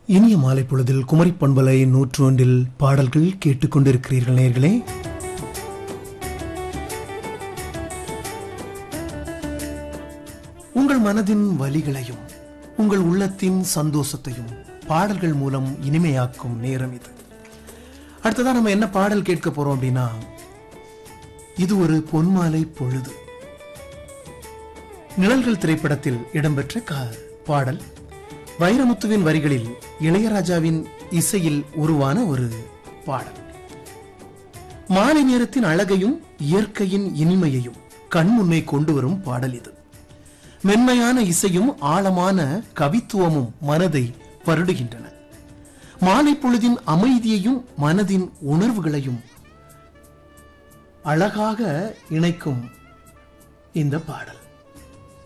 இனிய மாலை பொழுதில் குமரி பண்பலை நூற்று ஒன்றில் பாடல்கள் கேட்டுக்கொண்டிருக்கிறீர்கள் நேர்களே உங்கள் மனதின் வலிகளையும் உங்கள் உள்ளத்தின் சந்தோஷத்தையும் பாடல்கள் மூலம் இனிமையாக்கும் நேரம் இது அடுத்ததா நம்ம என்ன பாடல் கேட்க போறோம் அப்படின்னா இது ஒரு பொன்மாலை பொழுது நிழல்கள் திரைப்படத்தில் இடம்பெற்ற கா- பாடல் வைரமுத்துவின் வரிகளில் இளையராஜாவின் இசையில் உருவான ஒரு பாடல் மாலை நேரத்தின் அழகையும் இயற்கையின் இனிமையையும் கண் முன்னே கொண்டு வரும் பாடல் இது மென்மையான இசையும் ஆழமான கவித்துவமும் மனதை வருடுகின்றன மாலை பொழுதின் அமைதியையும் மனதின் உணர்வுகளையும் அழகாக இணைக்கும் இந்த பாடல்